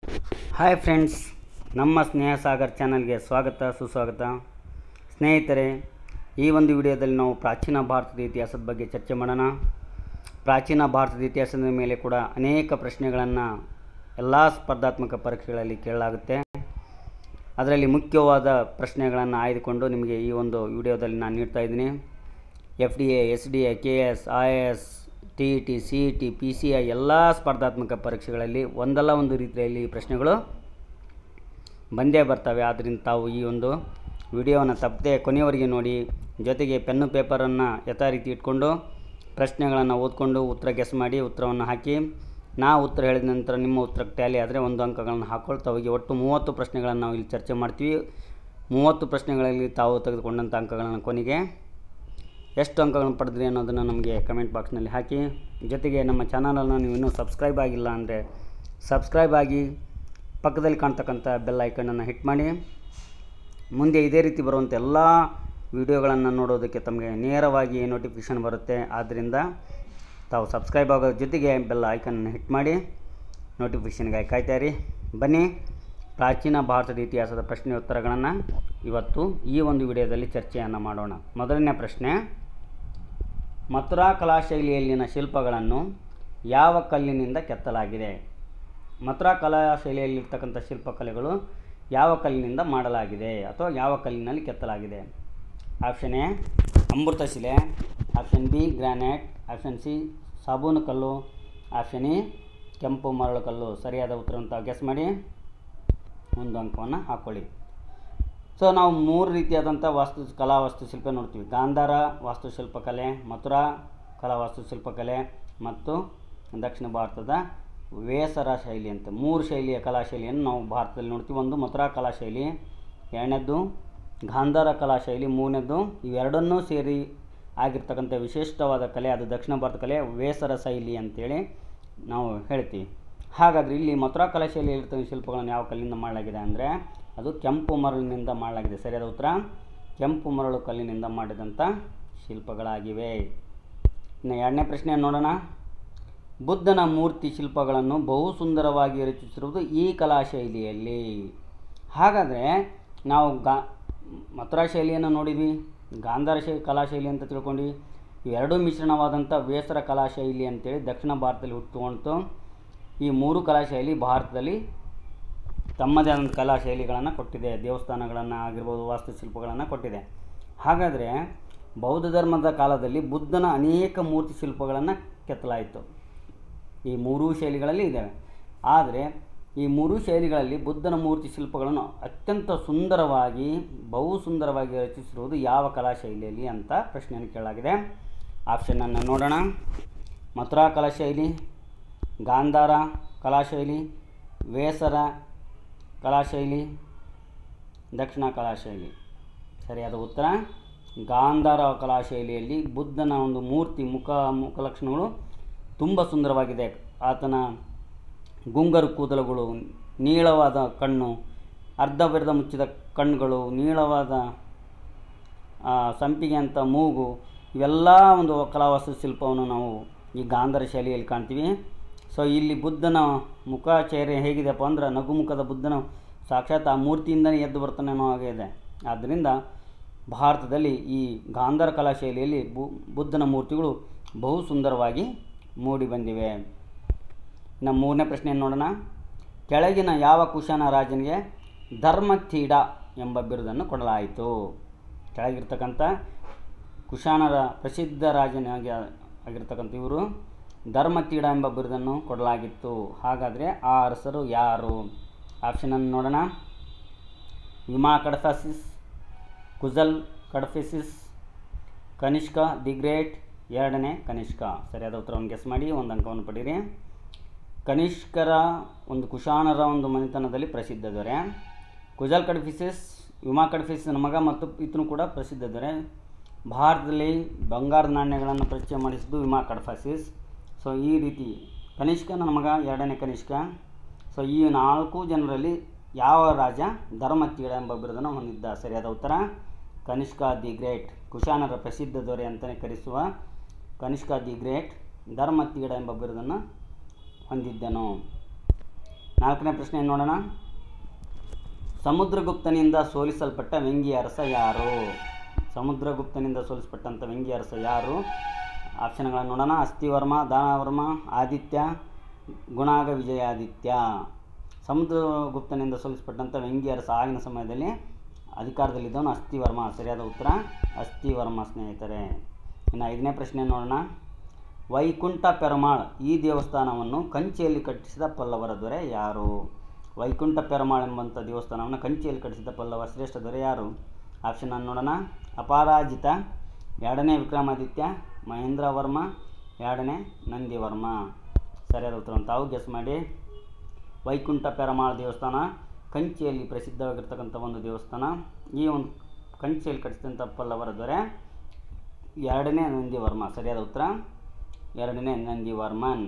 hi friends ನಮ್ಮ ಸ್ನೇಹ ಸಾಗರ್ ಚಾನಲ್ಗೆ ಸ್ವಾಗತ ಸುಸ್ವಾಗತ ಸ್ನೇಹಿತರೆ ಈ ಒಂದು ವಿಡಿಯೋದಲ್ಲಿ ನಾವು ಪ್ರಾಚೀನ ಭಾರತದ ಇತಿಹಾಸದ ಬಗ್ಗೆ ಚರ್ಚೆ ಮಾಡೋಣ ಪ್ರಾಚೀನ ಭಾರತದ ಇತಿಹಾಸದ ಮೇಲೆ ಕೂಡ ಅನೇಕ ಪ್ರಶ್ನೆಗಳನ್ನು ಎಲ್ಲ ಸ್ಪರ್ಧಾತ್ಮಕ ಪರೀಕ್ಷೆಗಳಲ್ಲಿ ಕೇಳಲಾಗುತ್ತೆ ಅದರಲ್ಲಿ ಮುಖ್ಯವಾದ ಪ್ರಶ್ನೆಗಳನ್ನು ಆಯ್ದುಕೊಂಡು ನಿಮಗೆ ಈ ಒಂದು ವಿಡಿಯೋದಲ್ಲಿ ನಾನು ನೀಡ್ತಾ ಇದ್ದೀನಿ F D A S D A K S I A S T E T C E T P C I ಎಲ್ಲ ಸ್ಪರ್ಧಾತ್ಮಕ ಪರೀಕ್ಷೆಗಳಲ್ಲಿ ಒಂದಲ್ಲ ಒಂದು ರೀತಿಯಲ್ಲಿ ಈ ಪ್ರಶ್ನೆಗಳು ಬಂದೇ ಬರ್ತವೆ ಆದ್ದರಿಂದ ತಾವು ಈ ಒಂದು ವಿಡಿಯೋವನ್ನು ತಪ್ಪದೆ ಕೊನೆಯವರೆಗೆ ನೋಡಿ ಜೊತೆಗೆ ಪೆನ್ನು ಪೇಪರನ್ನು ಯಥಾ ರೀತಿ ಇಟ್ಕೊಂಡು ಪ್ರಶ್ನೆಗಳನ್ನು ಓದ್ಕೊಂಡು ಉತ್ತರ ಗೆಸ್ ಮಾಡಿ ಉತ್ತರವನ್ನು ಹಾಕಿ ನಾ ಉತ್ತರ ಹೇಳಿದ ನಂತರ ನಿಮ್ಮ ಉತ್ತರಕ್ಕೆ ಟ್ಯಾಲಿ ಆದರೆ ಒಂದು ಅಂಕಗಳನ್ನು ಹಾಕ್ಕೊಳ್ತಾ ಹೋಗಿ ಒಟ್ಟು ಮೂವತ್ತು ಪ್ರಶ್ನೆಗಳನ್ನು ನಾವು ಇಲ್ಲಿ ಚರ್ಚೆ ಮಾಡ್ತೀವಿ ಮೂವತ್ತು ಪ್ರಶ್ನೆಗಳಲ್ಲಿ ತಾವು ತೆಗೆದುಕೊಂಡಂಥ ಅಂಕಗಳನ್ನು ಕೊನೆಗೆ ಎಷ್ಟು ಅಂಕಗಳನ್ನು ಪಡೆದ್ರಿ ಅನ್ನೋದನ್ನು ನಮಗೆ ಕಮೆಂಟ್ ಬಾಕ್ಸ್ನಲ್ಲಿ ಹಾಕಿ ಜೊತೆಗೆ ನಮ್ಮ ಚಾನಲನ್ನು ನೀವು ಇನ್ನೂ ಸಬ್ಸ್ಕ್ರೈಬ್ ಆಗಿಲ್ಲ ಅಂದರೆ ಸಬ್ಸ್ಕ್ರೈಬ್ ಆಗಿ ಪಕ್ಕದಲ್ಲಿ ಕಾಣ್ತಕ್ಕಂಥ ಬೆಲ್ ಐಕನನ್ನು ಹಿಟ್ ಮಾಡಿ ಮುಂದೆ ಇದೇ ರೀತಿ ಬರುವಂಥ ಎಲ್ಲ ವಿಡಿಯೋಗಳನ್ನು ನೋಡೋದಕ್ಕೆ ತಮಗೆ ನೇರವಾಗಿ ನೋಟಿಫಿಕೇಷನ್ ಬರುತ್ತೆ ಆದ್ದರಿಂದ ತಾವು ಸಬ್ಸ್ಕ್ರೈಬ್ ಆಗೋದ್ರ ಜೊತೆಗೆ ಬೆಲ್ ಐಕನನ್ನು ಹಿಟ್ ಮಾಡಿ ನೋಟಿಫಿಕೇಷನ್ಗಾಗಿ ಕಾಯ್ತಾ ಇರಿ ಬನ್ನಿ ಪ್ರಾಚೀನ ಭಾರತದ ಇತಿಹಾಸದ ಪ್ರಶ್ನೆ ಉತ್ತರಗಳನ್ನು ಇವತ್ತು ಈ ಒಂದು ವಿಡಿಯೋದಲ್ಲಿ ಚರ್ಚೆಯನ್ನು ಮಾಡೋಣ ಮೊದಲನೇ ಪ್ರಶ್ನೆ ಮಥುರಾ ಕಲಾಶೈಲಿಯಲ್ಲಿನ ಶಿಲ್ಪಗಳನ್ನು ಯಾವ ಕಲ್ಲಿನಿಂದ ಕೆತ್ತಲಾಗಿದೆ ಮಥುರಾ ಕಲಾಶೈಲಿಯಲ್ಲಿರ್ತಕ್ಕಂಥ ಶಿಲ್ಪಕಲೆಗಳು ಯಾವ ಕಲ್ಲಿನಿಂದ ಮಾಡಲಾಗಿದೆ ಅಥವಾ ಯಾವ ಕಲ್ಲಿನಲ್ಲಿ ಕೆತ್ತಲಾಗಿದೆ ಆಪ್ಷನ್ ಎ ಅಮೃತಶಿಲೆ option B granite option C ಸಾಬೂನು ಕಲ್ಲು ಆಪ್ಷನ್ ಇ ಕೆಂಪು ಮರಳು ಕಲ್ಲು ಸರಿಯಾದ ಉತ್ತರವನ್ನು ತಾವು ಗೆಸ್ ಮಾಡಿ ಒಂದು ಅಂಕವನ್ನು ಹಾಕ್ಕೊಳ್ಳಿ ಸೊ ನಾವು ಮೂರು ರೀತಿಯಾದಂಥ ವಾಸ್ತು ಕಲಾ ವಾಸ್ತುಶಿಲ್ಪ ನೋಡ್ತೀವಿ ಗಾಂಧಾರ ವಾಸ್ತುಶಿಲ್ಪಕಲೆ ಮಥುರಾ ಕಲಾ ವಾಸ್ತುಶಿಲ್ಪಕಲೆ ಮತ್ತು ದಕ್ಷಿಣ ಭಾರತದ ವೇಸರ ಶೈಲಿ ಅಂತ ಮೂರು ಶೈಲಿಯ ಕಲಾ ಶೈಲಿಯನ್ನು ನಾವು ಭಾರತದಲ್ಲಿ ನೋಡ್ತೀವಿ ಒಂದು ಮಥುರಾ ಕಲಾ ಶೈಲಿ ಎರಡನೇದ್ದು ಗಾಂಧಾರ ಕಲಾ ಶೈಲಿ ಮೂರನೇದ್ದು ಇವೆರಡನ್ನೂ ಸೇರಿ ಆಗಿರ್ತಕ್ಕಂಥ ವಿಶಿಷ್ಟವಾದ ಕಲೆ ಅದು ದಕ್ಷಿಣ ಭಾರತ ಕಲೆ ವೇಸರ ಶೈಲಿ ಅಂತೇಳಿ ನಾವು ಹೇಳ್ತೀವಿ ಹಾಗಾದರೆ ಇಲ್ಲಿ ಮಥುರಾ ಕಲಾ ಶೈಲಿಯಲ್ಲಿರ್ತಕ್ಕಂಥ ಶಿಲ್ಪಗಳನ್ನು ಯಾವ ಕಲ್ಲಿಂದ ಮಾಡಲಾಗಿದೆ ಅಂದರೆ ಅದು ಕೆಂಪು ಮರಳಿನಿಂದ ಮಾಡಲಾಗಿದೆ ಸರಿಯಾದ ಉತ್ತರ ಕೆಂಪು ಮರಳು ಕಲ್ಲಿನಿಂದ ಮಾಡಿದಂಥ ಶಿಲ್ಪಗಳಾಗಿವೆ ಇನ್ನು ಎರಡನೇ ಪ್ರಶ್ನೆ ನೋಡೋಣ ಬುದ್ಧನ ಮೂರ್ತಿ ಶಿಲ್ಪಗಳನ್ನು ಬಹು ಸುಂದರವಾಗಿ ರಚಿಸಿರುವುದು ಈ ಕಲಾ ಶೈಲಿಯಲ್ಲಿ ಹಾಗಾದರೆ ನಾವು ಗಾ ಮಥುರಾ ಶೈಲಿಯನ್ನು ನೋಡಿದ್ವಿ ಗಾಂಧಾರ ಶೈಲಿ ಕಲಾ ಶೈಲಿ ಅಂತ ತಿಳ್ಕೊಂಡ್ವಿ ಇವೆರಡೂ ಮಿಶ್ರಣವಾದಂಥ ವೇಸರ ಕಲಾ ಶೈಲಿ ಅಂತೇಳಿ ದಕ್ಷಿಣ ಭಾರತದಲ್ಲಿ ಹುಟ್ಟುಕೊಳ್ತು ಈ ಮೂರು ಕಲಾ ಶೈಲಿ ಭಾರತದಲ್ಲಿ ತಮ್ಮದೇ ಆದಂಥ ಕಲಾ ಶೈಲಿಗಳನ್ನು ಕೊಟ್ಟಿದೆ ದೇವಸ್ಥಾನಗಳನ್ನು ಆಗಿರ್ಬೋದು ವಾಸ್ತುಶಿಲ್ಪಗಳನ್ನು ಕೊಟ್ಟಿದೆ ಹಾಗಾದರೆ ಬೌದ್ಧ ಧರ್ಮದ ಕಾಲದಲ್ಲಿ ಬುದ್ಧನ ಅನೇಕ ಮೂರ್ತಿ ಶಿಲ್ಪಗಳನ್ನು ಕೆತ್ತಲಾಯಿತು ಈ ಮೂರೂ ಶೈಲಿಗಳಲ್ಲಿ ಇದ್ದಾವೆ ಆದರೆ ಈ ಮೂರೂ ಶೈಲಿಗಳಲ್ಲಿ ಬುದ್ಧನ ಮೂರ್ತಿ ಶಿಲ್ಪಗಳನ್ನು ಅತ್ಯಂತ ಸುಂದರವಾಗಿ ಬಹು ಸುಂದರವಾಗಿ ರಚಿಸಿರುವುದು ಯಾವ ಕಲಾ ಶೈಲಿಯಲ್ಲಿ ಅಂತ ಪ್ರಶ್ನೆಯನ್ನು ಕೇಳಲಾಗಿದೆ ಆಪ್ಷನನ್ನು ನೋಡೋಣ ಮಥುರಾ ಕಲಾ ಶೈಲಿ ಗಾಂಧಾರ ಕಲಾಶೈಲಿ ವೇಸರ ಕಲಾಶೈಲಿ ದಕ್ಷಿಣ ಕಲಾಶೈಲಿ ಸರಿಯಾದ ಉತ್ತರ ಗಾಂಧಾರ ಕಲಾಶೈಲಿಯಲ್ಲಿ ಬುದ್ಧನ ಒಂದು ಮೂರ್ತಿ ಮುಖ ಮುಖಲಕ್ಷಣಗಳು ತುಂಬ ಸುಂದರವಾಗಿದೆ ಆತನ ಗುಂಗರು ಕೂದಲುಗಳು ನೀಳವಾದ ಕಣ್ಣು ಅರ್ಧ ಬೆರೆದ ಮುಚ್ಚಿದ ಕಣ್ಣುಗಳು ನೀಳವಾದ ಸಂಪಿಗೆ ಅಂತ ಮೂಗು ಇವೆಲ್ಲ ಒಂದು ಕಲಾವಾಸ್ತು ಶಿಲ್ಪವನ್ನು ನಾವು ಈ ಗಾಂಧಾರ ಶೈಲಿಯಲ್ಲಿ ಕಾಣ್ತೀವಿ ಸೊ ಇಲ್ಲಿ ಬುದ್ಧನ ಮುಖ ಚೇಹರೆ ಹೇಗಿದೆಯಪ್ಪ ಅಂದ್ರೆ ನಗುಮುಖದ ಬುದ್ಧನ ಸಾಕ್ಷಾತ್ ಆ ಮೂರ್ತಿಯಿಂದಲೇ ಎದ್ದು ಬರ್ತಾನೆ ಅನ್ನೋ ಹಾಗೆ ಇದೆ ಆದ್ದರಿಂದ ಭಾರತದಲ್ಲಿ ಈ ಗಾಂಧಾರ ಕಲಾ ಶೈಲಿಯಲ್ಲಿ ಬು ಬುದ್ಧನ ಮೂರ್ತಿಗಳು ಬಹು ಸುಂದರವಾಗಿ ಮೂಡಿ ಬಂದಿವೆ ಇನ್ನು ಮೂರನೇ ಪ್ರಶ್ನೆಯನ್ನು ನೋಡೋಣ ಕೆಳಗಿನ ಯಾವ ಕುಶಾನ ರಾಜನಿಗೆ ಧರ್ಮತೀಡ ಎಂಬ ಬಿರುದನ್ನು ಕೊಡಲಾಯಿತು ಕೆಳಗಿರ್ತಕ್ಕಂಥ ಕುಶಾನರ ಪ್ರಸಿದ್ಧ ರಾಜನಾಗಿ ಆಗಿರ್ತಕ್ಕಂಥ ಇವರು ಧರ್ಮತೀಡ ಎಂಬ ಬಿರುದನ್ನು ಕೊಡಲಾಗಿತ್ತು ಹಾಗಾದರೆ ಆ ಅರಸರು ಯಾರು ಆಪ್ಷನನ್ನು ನೋಡೋಣ ವಿಮಾ ಕಡಫಾಸಿಸ್ ಕುಜಲ್ ಕಡಫಿಸಿಸ್ ಕನಿಷ್ಕ ದಿ ಗ್ರೇಟ್ ಎರಡನೇ ಕನಿಷ್ಕ ಸರಿಯಾದ ಉತ್ತರವನ್ನು ಗೆಸ್ ಮಾಡಿ ಒಂದು ಅಂಕವನ್ನು ಪಡೀರಿ ಕನಿಷ್ಕರ ಒಂದು ಕುಶಾನರ ಒಂದು ಮನೆತನದಲ್ಲಿ ಪ್ರಸಿದ್ಧ ದೊರೆ ಕುಜಲ್ ಕಡ್ಫಿಸಿಸ್ ವಿಮಾ ಕಡ್ಫಿಸಿನ ಮಗ ಮತ್ತು ಈತನು ಕೂಡ ಪ್ರಸಿದ್ಧ ದೊರೆ ಭಾರತದಲ್ಲಿ ಬಂಗಾರದ ನಾಣ್ಯಗಳನ್ನು ಪರಿಚಯ ಮಾಡಿಸಿದ್ದು ವಿಮಾ ಕಡ್ಫಾಸಿಸ್ ಸೊ ಈ ರೀತಿ ಕನಿಷ್ಕನ ಮಗ ಎರಡನೇ ಕನಿಷ್ಕ ಸೊ ಈ ನಾಲ್ಕು ಜನರಲ್ಲಿ ಯಾವ ರಾಜ ಧರ್ಮತೀಡ ಎಂಬ ಬಿರುದನ್ನು ಹೊಂದಿದ್ದ ಸರಿಯಾದ ಉತ್ತರ ಕನಿಷ್ಕ ದಿ ಗ್ರೇಟ್ ಕುಶಾನರ ಪ್ರಸಿದ್ಧ ದೊರೆ ಅಂತಲೇ ಕರೆಸುವ ಕನಿಷ್ಕ ದಿ ಗ್ರೇಟ್ ಧರ್ಮತೀಡ ಎಂಬ ಬಿರುದನ್ನು ಹೊಂದಿದ್ದನು ನಾಲ್ಕನೇ ಪ್ರಶ್ನೆ ನೋಡೋಣ ಸಮುದ್ರಗುಪ್ತನಿಂದ ಸೋಲಿಸಲ್ಪಟ್ಟ ವ್ಯಂಗ್ಯ ಅರಸ ಯಾರು ಸಮುದ್ರಗುಪ್ತನಿಂದ ಸೋಲಿಸಲ್ಪಟ್ಟಂಥ ವ್ಯಂಗ್ಯ ಅರಸ ಯಾರು ಆಪ್ಷನ್ಗಳನ್ನು ನೋಡೋಣ ಅಸ್ಥಿವರ್ಮ ದಾನವರ್ಮ ಆದಿತ್ಯ ಗುಣಾಗ ವಿಜಯಾದಿತ್ಯ ಸಮುದ್ರಗುಪ್ತನಿಂದ ಸೋಲಿಸಲ್ಪಟ್ಟಂಥ ವ್ಯಂಗ್ಯ ಅರಸ ಆಗಿನ ಸಮಯದಲ್ಲಿ ಅಧಿಕಾರದಲ್ಲಿದ್ದವನು ಅಸ್ಥಿವರ್ಮ ಸರಿಯಾದ ಉತ್ತರ ಅಸ್ಥಿವರ್ಮ ಸ್ನೇಹಿತರೆ ಇನ್ನು ಐದನೇ ಪ್ರಶ್ನೆ ನೋಡೋಣ ವೈಕುಂಠ ಪೆರುಮಾಳ್ ಈ ದೇವಸ್ಥಾನವನ್ನು ಕಂಚಿಯಲ್ಲಿ ಕಟ್ಟಿಸಿದ ಪಲ್ಲವರ ದೊರೆ ಯಾರು ವೈಕುಂಠ ಪೆರುಮಾಳ್ ಎಂಬಂಥ ದೇವಸ್ಥಾನವನ್ನು ಕಂಚಿಯಲ್ಲಿ ಕಟ್ಟಿಸಿದ ಪಲ್ಲವ ಶ್ರೇಷ್ಠ ದೊರೆ ಯಾರು ಆಪ್ಷನ್ ಅನ್ನು ನೋಡೋಣ ಅಪರಾಜಿತ ಎರಡನೇ ವಿಕ್ರಮಾದಿತ್ಯ ಮಹೇಂದ್ರ ವರ್ಮ ಎರಡನೇ ನಂದಿವರ್ಮ ಸರಿಯಾದ ಉತ್ತರ ತಾವು ಗೆಸ್ ಮಾಡಿ ವೈಕುಂಠ ಪೆರಮಾಳ್ ದೇವಸ್ಥಾನ ಕಂಚಿಯಲ್ಲಿ ಪ್ರಸಿದ್ಧವಾಗಿರ್ತಕ್ಕಂಥ ಒಂದು ದೇವಸ್ಥಾನ ಈ ಒಂದು ಕಂಚಿಯಲ್ಲಿ ಕಟ್ಟಿಸಿದಂಥ ಪಲ್ಲವರ ದೊರೆ ಎರಡನೇ ನಂದಿವರ್ಮ ಸರಿಯಾದ ಉತ್ತರ ಎರಡನೇ ನಂದಿವರ್ಮನ್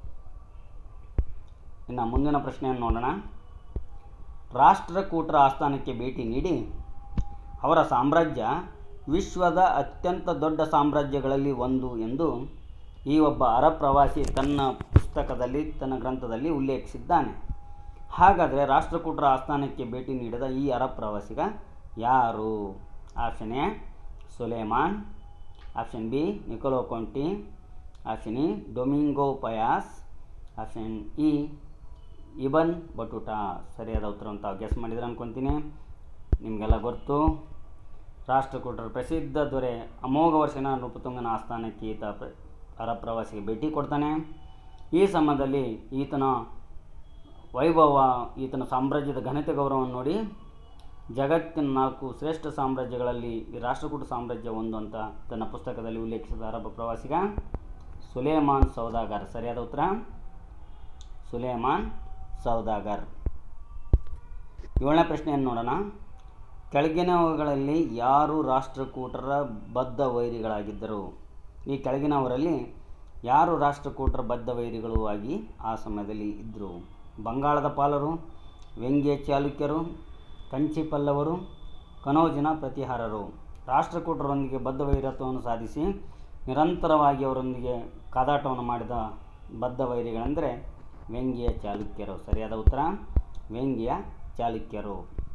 ಇನ್ನು ಮುಂದಿನ ಪ್ರಶ್ನೆಯನ್ನು ನೋಡೋಣ ರಾಷ್ಟ್ರಕೂಟರ ಆಸ್ಥಾನಕ್ಕೆ ಭೇಟಿ ನೀಡಿ ಅವರ ಸಾಮ್ರಾಜ್ಯ ವಿಶ್ವದ ಅತ್ಯಂತ ದೊಡ್ಡ ಸಾಮ್ರಾಜ್ಯಗಳಲ್ಲಿ ಒಂದು ಎಂದು ಈ ಒಬ್ಬ ಅರಬ್ ಪ್ರವಾಸಿ ತನ್ನ ಪುಸ್ತಕದಲ್ಲಿ ತನ್ನ ಗ್ರಂಥದಲ್ಲಿ ಉಲ್ಲೇಖಿಸಿದ್ದಾನೆ ಹಾಗಾದರೆ ರಾಷ್ಟ್ರಕೂಟರ ಆಸ್ಥಾನಕ್ಕೆ ಭೇಟಿ ನೀಡಿದ ಈ ಅರಬ್ ಪ್ರವಾಸಿಗ ಯಾರು option A Sulaiman option B Niccolo Conti option E Domingo Paes option E Ibn Battuta ಸರಿಯಾದ ಉತ್ತರವನ್ನು ತಾವು ಗೆಸ್ ಮಾಡಿದ್ರೆ ಅನ್ಕೊತೀನಿ ನಿಮಗೆಲ್ಲ ಗೊತ್ತು ರಾಷ್ಟ್ರಕೂಟರ ಪ್ರಸಿದ್ಧ ದೊರೆ ಅಮೋಘ ವರ್ಷನ ನೃಪತುಂಗನ ಆಸ್ಥಾನಕ್ಕೆ ಈತ ಪ್ರ ಅರಬ್ ಪ್ರವಾಸಿಗೆ ಭೇಟಿ ಕೊಡ್ತಾನೆ ಈ ಸಮಯದಲ್ಲಿ ಈತನ ವೈಭವ ಈತನ ಸಾಮ್ರಾಜ್ಯದ ಘನತೆ ಗೌರವವನ್ನು ನೋಡಿ ಜಗತ್ತಿನ ನಾಲ್ಕು ಶ್ರೇಷ್ಠ ಸಾಮ್ರಾಜ್ಯಗಳಲ್ಲಿ ಈ ರಾಷ್ಟ್ರಕೂಟ ಸಾಮ್ರಾಜ್ಯ ಒಂದು ಅಂತ ತನ್ನ ಪುಸ್ತಕದಲ್ಲಿ ಉಲ್ಲೇಖಿಸಿದ ಅರಬ್ ಪ್ರವಾಸಿಗ ಸುಲೇಮಾನ್ ಸೌದಾಗರ್ ಸರಿಯಾದ ಉತ್ತರ ಸುಲೇಮಾನ್ ಸೌದಾಗರ್ ಏಳನೇ ಪ್ರಶ್ನೆಯನ್ನು ನೋಡೋಣ ಕೆಳಗಿನವುಗಳಲ್ಲಿ ಯಾರು ರಾಷ್ಟ್ರಕೂಟರ ಬದ್ಧ ವೈರಿಗಳಾಗಿದ್ದರು ಈ ಕೆಳಗಿನವರಲ್ಲಿ ಯಾರು ರಾಷ್ಟ್ರಕೂಟರ ಬದ್ಧ ವೈರಿಗಳು ಆಗಿ ಆ ಸಮಯದಲ್ಲಿ ಇದ್ದರು ಬಂಗಾಳದ ಪಾಲರು ವ್ಯಂಗ್ಯ ಚಾಲುಕ್ಯರು ಕಂಚಿ ಪಲ್ಲವರು ಕನೌಜಿನ ಪ್ರತಿಹಾರರು ರಾಷ್ಟ್ರಕೂಟರೊಂದಿಗೆ ಬದ್ಧ ವೈರತ್ವವನ್ನು ಸಾಧಿಸಿ ನಿರಂತರವಾಗಿ ಅವರೊಂದಿಗೆ ಕಾದಾಟವನ್ನು ಮಾಡಿದ ಬದ್ಧ ವೈರಿಗಳೆಂದರೆ ವ್ಯಂಗ್ಯ ಚಾಲುಕ್ಯರು ಸರಿಯಾದ ಉತ್ತರ ವ್ಯಂಗ್ಯ ಚಾಲುಕ್ಯರು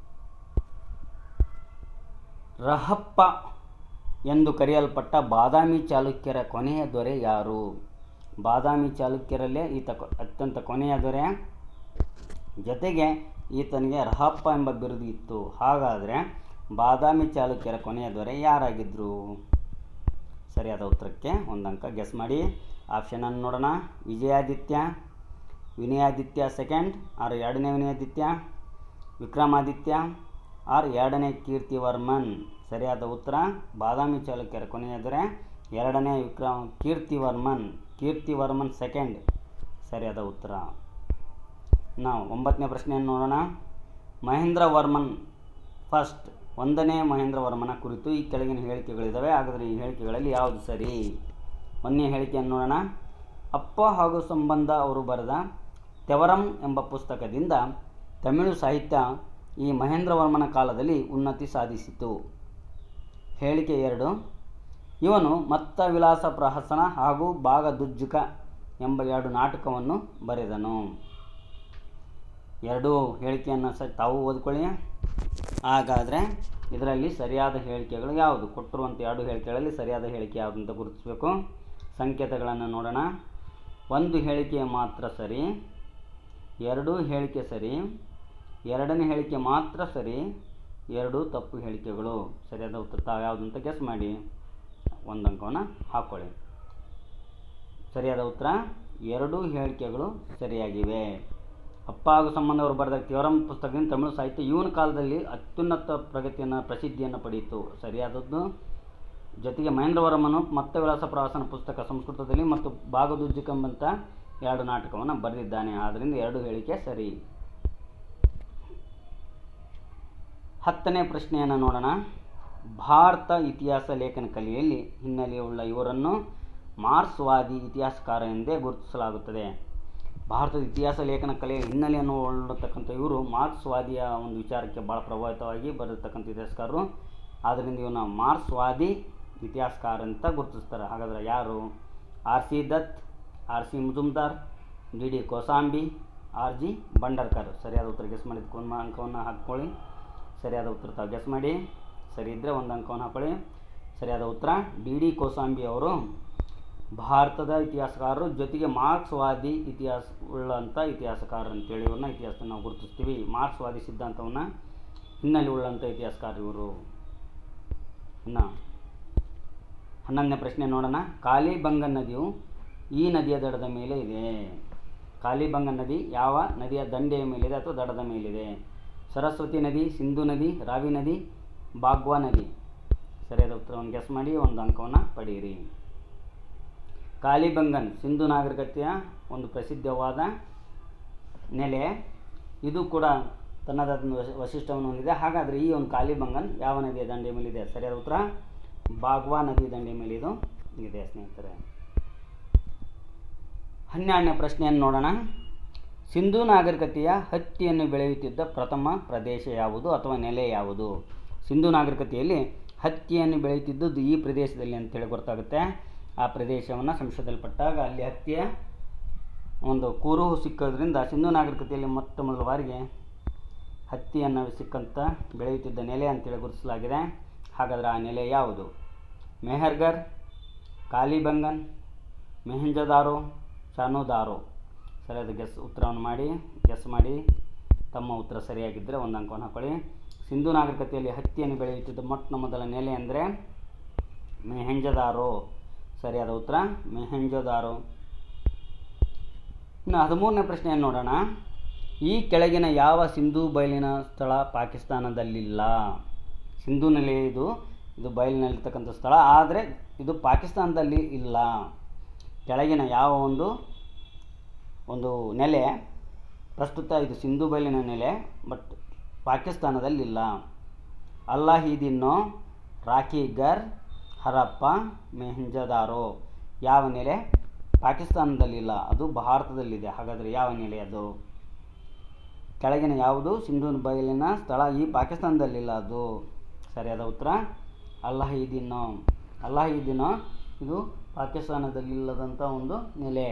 ರಹಪ್ಪ ಎಂದು ಕರೆಯಲ್ಪಟ್ಟ ಬಾದಾಮಿ ಚಾಲುಕ್ಯರ ಕೊನೆಯ ದೊರೆ ಯಾರು ಬಾದಾಮಿ ಚಾಲುಕ್ಯರಲ್ಲೇ ಈತ ಕೊ- ಅತ್ಯಂತ ಕೊನೆಯ ದೊರೆ ಜೊತೆಗೆ ಈತನಿಗೆ ರಹಪ್ಪ ಎಂಬ ಬಿರುದು ಇತ್ತು ಹಾಗಾದರೆ ಬಾದಾಮಿ ಚಾಲುಕ್ಯರ ಕೊನೆಯ ದೊರೆ ಯಾರಾಗಿದ್ದರು ಸರಿಯಾದ ಉತ್ತರಕ್ಕೆ ಒಂದು ಅಂಕ ಗೆಸ್ ಮಾಡಿ ಆಪ್ಷನನ್ನು ನೋಡೋಣ ವಿಜಯಾದಿತ್ಯ ವಿನಯಾದಿತ್ಯ ಸೆಕೆಂಡ್ ಆರ್ ಎರಡನೇ ವಿನಯಾದಿತ್ಯ ವಿಕ್ರಮಾದಿತ್ಯ ಆರ್ ಎರಡನೇ ಕೀರ್ತಿವರ್ಮನ್ ಸರಿಯಾದ ಉತ್ತರ ಬಾದಾಮಿ ಚಾಲುಕ್ಯರ ಕೊನೆಯ ದೊರೆ ಎರಡನೇ ವಿಕ್ರಮ ಕೀರ್ತಿವರ್ಮನ್ ಕೀರ್ತಿವರ್ಮನ್ ಸೆಕೆಂಡ್ ಸರಿಯಾದ ಉತ್ತರ ನಾವು ಒಂಬತ್ತನೇ ಪ್ರಶ್ನೆಯನ್ನು ನೋಡೋಣ ಮಹೇಂದ್ರ ವರ್ಮನ್ ಫಸ್ಟ್ ಒಂದನೇ ಮಹೇಂದ್ರ ವರ್ಮನ ಕುರಿತು ಈ ಕೆಳಗಿನ ಹೇಳಿಕೆಗಳಿದ್ದಾವೆ ಹಾಗಾದರೆ ಈ ಹೇಳಿಕೆಗಳಲ್ಲಿ ಯಾವುದು ಸರಿ ಒಂದನೇ ಹೇಳಿಕೆಯನ್ನು ನೋಡೋಣ ಅಪ್ಪ ಹಾಗೂ ಸಂಬಂಧ ಅವರು ಬರೆದ ತೆವರಂ ಎಂಬ ಪುಸ್ತಕದಿಂದ ತಮಿಳು ಸಾಹಿತ್ಯ ಈ ಮಹೇಂದ್ರ ವರ್ಮನ ಕಾಲದಲ್ಲಿ ಉನ್ನತಿ ಸಾಧಿಸಿತು ಹೇಳಿಕೆ ಎರಡು ಇವನು ಮತ್ತ ವಿಲಾಸ ಪ್ರಹಸನ ಹಾಗೂ ಭಾಗದುಜ್ಜುಕ ಎಂಬ ಎರಡು ನಾಟಕವನ್ನು ಬರೆದನು ಎರಡೂ ಹೇಳಿಕೆಯನ್ನು ಸಹ ತಾವು ಓದ್ಕೊಳ್ಳಿ ಹಾಗಾದರೆ ಇದರಲ್ಲಿ ಸರಿಯಾದ ಹೇಳಿಕೆಗಳು ಯಾವುದು ಕೊಟ್ಟಿರುವಂಥ ಎರಡು ಹೇಳಿಕೆಗಳಲ್ಲಿ ಸರಿಯಾದ ಹೇಳಿಕೆ ಯಾವುದು ಅಂತ ಗುರುತಿಸಬೇಕು ಸಂಕೇತಗಳನ್ನು ನೋಡೋಣ ಒಂದು ಹೇಳಿಕೆ ಮಾತ್ರ ಸರಿ ಎರಡೂ ಹೇಳಿಕೆ ಸರಿ ಎರಡನೇ ಹೇಳಿಕೆ ಮಾತ್ರ ಸರಿ ಎರಡು ತಪ್ಪು ಹೇಳಿಕೆಗಳು ಸರಿಯಾದ ಉತ್ತರ ತಾವು ಯಾವುದು ಅಂತ ಗೆಸ್ ಮಾಡಿ ಒಂದು ಅಂಕವನ್ನು ಹಾಕ್ಕೊಳ್ಳಿ ಸರಿಯಾದ ಉತ್ತರ ಎರಡೂ ಹೇಳಿಕೆಗಳು ಸರಿಯಾಗಿವೆ ಅಪ್ಪ ಹಾಗೂ ಸಂಬಂಧ ಅವರು ಬರೆದ ತ್ಯವರಂ ಪುಸ್ತಕದಿಂದ ತಮಿಳು ಸಾಹಿತ್ಯ ಇವನ ಕಾಲದಲ್ಲಿ ಅತ್ಯುನ್ನತ ಪ್ರಗತಿಯನ್ನು ಪ್ರಸಿದ್ಧಿಯನ್ನು ಪಡೆಯಿತು ಸರಿಯಾದದ್ದು ಜೊತೆಗೆ ಮಹೇಂದ್ರವರ್ಮನು ಮತ್ತೆ ವಿಲಾಸ ಪ್ರವಾಸನ ಪುಸ್ತಕ ಸಂಸ್ಕೃತದಲ್ಲಿ ಮತ್ತು ಭಾಗದುಜ್ಜುಕಂಬಂತ ಎರಡು ನಾಟಕವನ್ನು ಬರೆದಿದ್ದಾನೆ ಆದ್ದರಿಂದ ಎರಡು ಹೇಳಿಕೆ ಸರಿ ಹತ್ತನೇ ಪ್ರಶ್ನೆಯನ್ನು ನೋಡೋಣ ಭಾರತ ಇತಿಹಾಸ ಲೇಖನ ಕಲೆಯಲ್ಲಿ ಹಿನ್ನೆಲೆಯುಳ್ಳ ಇವರನ್ನು ಮಾರ್ಕ್ಸ್ವಾದಿ ಇತಿಹಾಸಕಾರ ಎಂದೇ ಗುರುತಿಸಲಾಗುತ್ತದೆ ಭಾರತದ ಇತಿಹಾಸ ಲೇಖನ ಕಲೆಯ ಹಿನ್ನೆಲೆಯನ್ನು ಒಳತಕ್ಕಂಥ ಇವರು ಮಾರ್ಕ್ಸ್ವಾದಿಯ ಒಂದು ವಿಚಾರಕ್ಕೆ ಭಾಳ ಪ್ರಭಾವಿತವಾಗಿ ಬರೆದಿರ್ತಕ್ಕಂಥ ಇತಿಹಾಸಕಾರರು ಆದ್ದರಿಂದ ಇವನ ಮಾರ್ಕ್ಸ್ವಾದಿ ಇತಿಹಾಸಕಾರ ಅಂತ ಗುರುತಿಸ್ತಾರೆ ಹಾಗಾದರೆ ಯಾರು R C Dutt R C Majumdar D D Kosambi R G Bhandarkar ಸರಿಯಾದ ಉತ್ತರ ಗೆಸ್ ಮಾಡಿದ್ದಕ್ಕೆ ಒಂದು ಅಂಕವನ್ನು ಹಾಕ್ಕೊಳ್ಳಿ ಸರಿಯಾದ ಉತ್ತರ ತಾವು ಗೆಸ್ ಮಾಡಿ ಸರಿ ಇದ್ದರೆ ಒಂದು ಅಂಕವನ್ನು ಹಾಕೊಳ್ಳಿ ಸರಿಯಾದ ಉತ್ತರ ಡಿ ಡಿ ಕೋಸಾಂಬಿ ಅವರು ಭಾರತದ ಇತಿಹಾಸಕಾರರು ಜೊತೆಗೆ ಮಾರ್ಕ್ಸ್ವಾದಿ ಇತಿಹಾಸ ಉಳ್ಳಂಥ ಇತಿಹಾಸಕಾರರು ಅಂತೇಳಿ ಇವ್ರನ್ನ ಇತಿಹಾಸ ನಾವು ಗುರುತಿಸ್ತೀವಿ ಮಾರ್ಕ್ಸ್ವಾದಿ ಸಿದ್ಧಾಂತವನ್ನು ಹಿನ್ನೆಲೆ ಉಳ್ಳಂಥ ಇತಿಹಾಸಕಾರ ಇವರು ಇನ್ನು ಹನ್ನೊಂದನೇ ಪ್ರಶ್ನೆ ನೋಡೋಣ ಕಾಲಿಬಂಗ ನದಿಯು ಈ ನದಿಯ ದಡದ ಮೇಲೆ ಇದೆ ಕಾಲಿಬಂಗ ನದಿ ಯಾವ ನದಿಯ ದಂಡೆಯ ಮೇಲಿದೆ ಅಥವಾ ದಡದ ಮೇಲಿದೆ ಸರಸ್ವತಿ ನದಿ ಸಿಂಧು ನದಿ ರಾವಿ ನದಿ ಬಾಗ್ವಾ ನದಿ ಸರಿಯಾದ ಉತ್ತರವನ್ನು ಗೆಸ್ ಮಾಡಿ ಒಂದು ಅಂಕವನ್ನು ಪಡೆಯಿರಿ ಕಾಲಿಬಂಗನ್ ಸಿಂಧು ನಾಗರಿಕತೆಯ ಒಂದು ಪ್ರಸಿದ್ಧವಾದ ನೆಲೆ ಇದು ಕೂಡ ತನ್ನದಾದ ಒಂದು ವಶ- ವೈಶಿಷ್ಟ್ಯವನ್ನು ಹೊಂದಿದೆ ಹಾಗಾದರೆ ಈ ಒಂದು ಕಾಲಿಬಂಗನ್ ಯಾವ ನದಿಯ ದಂಡೆಯ ಮೇಲಿದೆ ಸರಿಯಾದ ಉತ್ತರ ಬಾಗ್ವಾ ನದಿ ದಂಡೆಯ ಮೇಲೆ ಇದು ಇದೆ ಸ್ನೇಹಿತರೆ ಹನ್ನೆರಡನೇ ಪ್ರಶ್ನೆಯನ್ನು ನೋಡೋಣ ಸಿಂಧೂ ನಾಗರಿಕತೆಯ ಹತ್ತಿಯನ್ನು ಬೆಳೆಯುತ್ತಿದ್ದ ಪ್ರಥಮ ಪ್ರದೇಶ ಯಾವುದು ಅಥವಾ ನೆಲೆ ಯಾವುದು ಸಿಂಧೂ ನಾಗರಿಕತೆಯಲ್ಲಿ ಹತ್ತಿಯನ್ನು ಬೆಳೆಯುತ್ತಿದ್ದದ್ದು ಈ ಪ್ರದೇಶದಲ್ಲಿ ಅಂತೇಳಿ ಗೊತ್ತಾಗುತ್ತೆ ಆ ಪ್ರದೇಶವನ್ನು ಸಂಶೋಧಲ್ಪಟ್ಟಾಗ ಅಲ್ಲಿ ಹತ್ತಿಯ ಒಂದು ಕುರುಹು ಸಿಕ್ಕೋದ್ರಿಂದ ಸಿಂಧೂ ನಾಗರಿಕತೆಯಲ್ಲಿ ಮೊಟ್ಟ ಮೊದಲ ಬಾರಿಗೆ ಹತ್ತಿಯನ್ನು ಸಿಕ್ಕಂತ ಬೆಳೆಯುತ್ತಿದ್ದ ನೆಲೆ ಅಂತೇಳಿ ಗುರುತಿಸಲಾಗಿದೆ ಹಾಗಾದರೆ ಆ ನೆಲೆ ಯಾವುದು ಮೆಹರ್ಗರ್ ಕಾಲಿಬಂಗನ್ ಮೆಹಂಜದಾರೋ ಚಾನುದಾರೋ ಸರಿಯಾದ ಗೆಸ್ ಉತ್ತರವನ್ನು ಮಾಡಿ ಗೆಸ್ ಮಾಡಿ ತಮ್ಮ ಉತ್ತರ ಸರಿಯಾಗಿದ್ದರೆ ಒಂದು ಅಂಕವನ್ನು ಹಾಕೊಳ್ಳಿ ಸಿಂಧೂ ನಾಗರಿಕತೆಯಲ್ಲಿ ಹತ್ತಿಯನ್ನು ಬೆಳೆಯುತ್ತಿದ್ದ ಮೊಟ್ಟ ಮೊದಲ ನೆಲೆ ಅಂದರೆ ಮೆಹಂಜದಾರೋ ಸರಿಯಾದ ಉತ್ತರ ಮೆಹಂಜದಾರೋ ಇನ್ನು ಹದಿಮೂರನೇ ಪ್ರಶ್ನೆಯನ್ನು ನೋಡೋಣ ಈ ಕೆಳಗಿನ ಯಾವ ಸಿಂಧೂ ಬಯಲಿನ ಸ್ಥಳ ಪಾಕಿಸ್ತಾನದಲ್ಲಿಲ್ಲ ಸಿಂಧೂ ನೆಲೆ ಇದು ಇದು ಬಯಲಿನಲ್ಲಿರ್ತಕ್ಕಂಥ ಸ್ಥಳ ಆದರೆ ಇದು ಪಾಕಿಸ್ತಾನದಲ್ಲಿ ಇಲ್ಲ ಕೆಳಗಿನ ಯಾವ ಒಂದು ಒಂದು ನೆಲೆ ಪ್ರಸ್ತುತ ಇದು ಸಿಂಧೂ ಬಯಲಿನ ನೆಲೆ ಬಟ್ ಪಾಕಿಸ್ತಾನದಲ್ಲಿಲ್ಲ ಅಲ್ಲಾಹಿದಿನ್ನೋ ರಾಖಿಗರ್ ಹರಪ್ಪ ಮೆಹಂಜದಾರೋ ಯಾವ ನೆಲೆ ಪಾಕಿಸ್ತಾನದಲ್ಲಿಲ್ಲ ಅದು ಭಾರತದಲ್ಲಿದೆ ಹಾಗಾದರೆ ಯಾವ ನೆಲೆ ಅದು ಕೆಳಗಿನ ಯಾವುದು ಸಿಂಧೂ ಬಯಲಿನ ಸ್ಥಳ ಈ ಪಾಕಿಸ್ತಾನದಲ್ಲಿಲ್ಲ ಅದು ಸರಿಯಾದ ಉತ್ತರ ಅಲ್ಲಾಹಿದೀನೋ ಅಲ್ಲಾಹಿದೀನೋ ಇದು ಪಾಕಿಸ್ತಾನದಲ್ಲಿಲ್ಲದಂಥ ಒಂದು ನೆಲೆ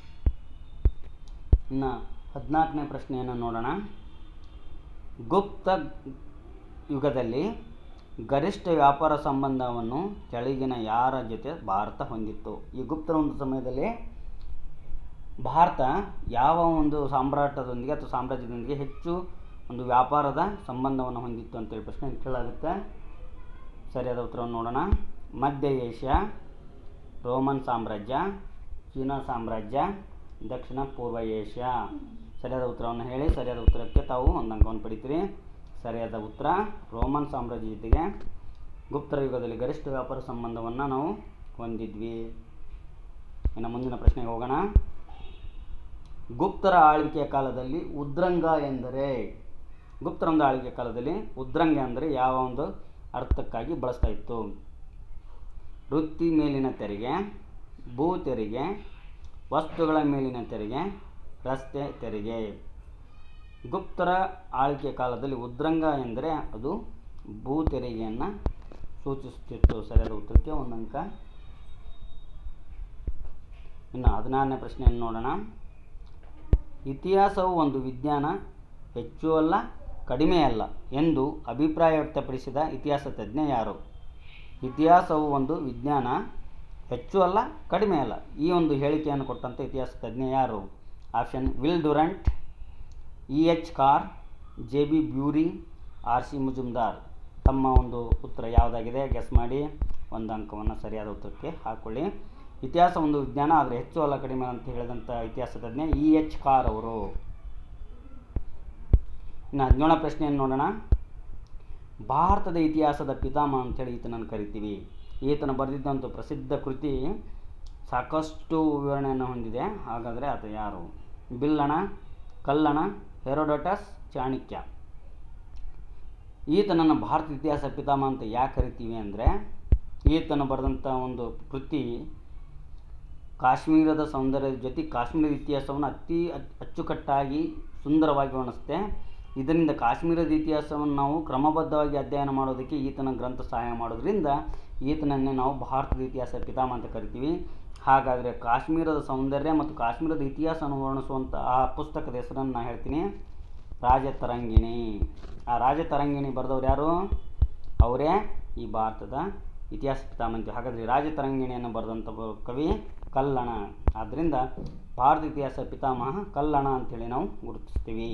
ಇನ್ನು ಹದಿನಾಲ್ಕನೇ ಪ್ರಶ್ನೆಯನ್ನು ನೋಡೋಣ ಗುಪ್ತ ಯುಗದಲ್ಲಿ ಗರಿಷ್ಠ ವ್ಯಾಪಾರ ಸಂಬಂಧವನ್ನು ಕೆಳಗಿನ ಯಾರ ಜೊತೆ ಭಾರತ ಹೊಂದಿತ್ತು ಈ ಗುಪ್ತರ ಒಂದು ಸಮಯದಲ್ಲಿ ಭಾರತ ಯಾವ ಒಂದು ಸಾಮ್ರಾಟದೊಂದಿಗೆ ಅಥವಾ ಸಾಮ್ರಾಜ್ಯದೊಂದಿಗೆ ಹೆಚ್ಚು ಒಂದು ವ್ಯಾಪಾರದ ಸಂಬಂಧವನ್ನು ಹೊಂದಿತ್ತು ಅಂತೇಳಿ ಪ್ರಶ್ನೆ ಕೇಳಾಗುತ್ತೆ ಸರಿಯಾದ ಉತ್ತರವನ್ನು ನೋಡೋಣ ಮಧ್ಯ ಏಷ್ಯಾ ರೋಮನ್ ಸಾಮ್ರಾಜ್ಯ ಚೀನಾ ಸಾಮ್ರಾಜ್ಯ ದಕ್ಷಿಣ ಪೂರ್ವ ಏಷ್ಯಾ ಸರಿಯಾದ ಉತ್ತರವನ್ನು ಹೇಳಿ ಸರಿಯಾದ ಉತ್ತರಕ್ಕೆ ತಾವು ಒಂದು ಅಂಕವನ್ನು ಪಡಿತೀರಿ ಸರಿಯಾದ ಉತ್ತರ ರೋಮನ್ ಸಾಮ್ರಾಜ್ಯ ಜೊತೆಗೆ ಗುಪ್ತರ ಯುಗದಲ್ಲಿ ಗರಿಷ್ಠ ವ್ಯಾಪಾರ ಸಂಬಂಧವನ್ನು ನಾವು ಹೊಂದಿದ್ವಿ ಇನ್ನು ಮುಂದಿನ ಪ್ರಶ್ನೆಗೆ ಹೋಗೋಣ ಗುಪ್ತರ ಆಳ್ವಿಕೆಯ ಕಾಲದಲ್ಲಿ ಉದ್ರಂಗ ಎಂದರೆ ಗುಪ್ತರ ಒಂದು ಆಳ್ವಿಕೆಯ ಕಾಲದಲ್ಲಿ ಉದ್ರಂಗ ಅಂದರೆ ಯಾವ ಒಂದು ಅರ್ಥಕ್ಕಾಗಿ ಬಳಸ್ತಾ ಇತ್ತು ವೃತ್ತಿ ಮೇಲಿನ ತೆರಿಗೆ ಭೂ ತೆರಿಗೆ ವಸ್ತುಗಳ ಮೇಲಿನ ತೆರಿಗೆ ರಸ್ತೆ ತೆರಿಗೆ ಗುಪ್ತರ ಆಳ್ವಿಕೆ ಕಾಲದಲ್ಲಿ ಉದ್ರಂಗ ಎಂದರೆ ಅದು ಭೂ ತೆರಿಗೆಯನ್ನು ಸೂಚಿಸುತ್ತಿತ್ತು ಸರಿಯಾದ ಉತ್ತರಕ್ಕೆ ಒಂದು ಅಂಕ ಇನ್ನು ಹದಿನಾರನೇ ಪ್ರಶ್ನೆಯನ್ನು ನೋಡೋಣ ಇತಿಹಾಸವು ಒಂದು ವಿಜ್ಞಾನ ಹೆಚ್ಚು ಅಲ್ಲ ಕಡಿಮೆ ಅಲ್ಲ ಎಂದು ಅಭಿಪ್ರಾಯ ವ್ಯಕ್ತಪಡಿಸಿದ ಇತಿಹಾಸ ತಜ್ಞ ಯಾರು ಇತಿಹಾಸವು ಒಂದು ವಿಜ್ಞಾನ ಹೆಚ್ಚು ಅಲ್ಲ ಕಡಿಮೆ ಅಲ್ಲ ಈ ಒಂದು ಹೇಳಿಕೆಯನ್ನು ಕೊಟ್ಟಂಥ ಇತಿಹಾಸ ತಜ್ಞ ಯಾರು option Will Durant E H Carr J B Bury R C Majumdar ತಮ್ಮ ಒಂದು ಉತ್ತರ ಯಾವುದಾಗಿದೆ ಗೆಸ್ ಮಾಡಿ ಒಂದು ಅಂಕವನ್ನು ಸರಿಯಾದ ಉತ್ತರಕ್ಕೆ ಹಾಕ್ಕೊಳ್ಳಿ ಇತಿಹಾಸ ಒಂದು ವಿಜ್ಞಾನ ಆದರೆ ಹೆಚ್ಚು ಅಲ್ಲ ಕಡಿಮೆ ಅಂತ ಹೇಳಿದಂಥ ಇತಿಹಾಸ ತಜ್ಞ ಇ ಎಚ್ ಕಾರ್ ಅವರು ಇನ್ನು ಹದಿನೇಳನೇ ಪ್ರಶ್ನೆಯನ್ನು ನೋಡೋಣ ಭಾರತದ ಇತಿಹಾಸದ ಪಿತಾಮಹ ಅಂತೇಳಿ ಈತನನ್ನು ಕರಿತೀವಿ ಈತನ ಬರೆದಿದ್ದಂಥ ಪ್ರಸಿದ್ಧ ಕೃತಿ ಸಾಕಷ್ಟು ವಿವರಣೆಯನ್ನು ಹೊಂದಿದೆ ಹಾಗಾದರೆ ಆತ ಯಾರು ಬಿಲ್ಲಣ ಕಲ್ಲಣ ಹೆರೋಡೋಟಸ್ ಚಾಣಕ್ಯ ಈತನನ್ನು ಭಾರತ ಇತಿಹಾಸ ಪಿತಾಮಹ ಅಂತ ಯಾಕೆ ಕರಿತೀವಿ ಅಂದರೆ ಈತನು ಬರೆದಂಥ ಒಂದು ಕೃತಿ ಕಾಶ್ಮೀರದ ಸೌಂದರ್ಯದ ಜೊತೆ ಕಾಶ್ಮೀರದ ಇತಿಹಾಸವನ್ನು ಅತಿ ಅಚ್- ಅಚ್ಚುಕಟ್ಟಾಗಿ ಸುಂದರವಾಗಿ ವರ್ಣಿಸುತ್ತೆ ಇದರಿಂದ ಕಾಶ್ಮೀರದ ಇತಿಹಾಸವನ್ನು ನಾವು ಕ್ರಮಬದ್ಧವಾಗಿ ಅಧ್ಯಯನ ಮಾಡೋದಕ್ಕೆ ಈತನ ಗ್ರಂಥ ಸಹಾಯ ಮಾಡೋದ್ರಿಂದ ಈತನನ್ನೇ ನಾವು ಭಾರತದ ಇತಿಹಾಸ ಪಿತಾಮಹ ಅಂತ ಕರಿತೀವಿ ಹಾಗಾದರೆ ಕಾಶ್ಮೀರದ ಸೌಂದರ್ಯ ಮತ್ತು ಕಾಶ್ಮೀರದ ಇತಿಹಾಸವನ್ನು ವರ್ಣಿಸುವಂಥ ಆ ಪುಸ್ತಕದ ಹೆಸರನ್ನು ನಾನು ಹೇಳ್ತೀನಿ ರಾಜತರಂಗಿಣಿ ಆ ರಾಜತರಂಗಿಣಿ ಬರೆದವ್ರು ಯಾರು ಅವರೇ ಈ ಭಾರತದ ಇತಿಹಾಸ ಪಿತಾಮಂತಿ ಹಾಗಾದರೆ ರಾಜತರಂಗಿಣಿಯನ್ನು ಬರೆದಂಥ ಕವಿ ಕಲ್ಲಣ ಆದ್ದರಿಂದ ಭಾರತ ಇತಿಹಾಸ ಪಿತಾಮಹ ಕಲ್ಲಣ ಅಂತೇಳಿ ನಾವು ಗುರುತಿಸ್ತೀವಿ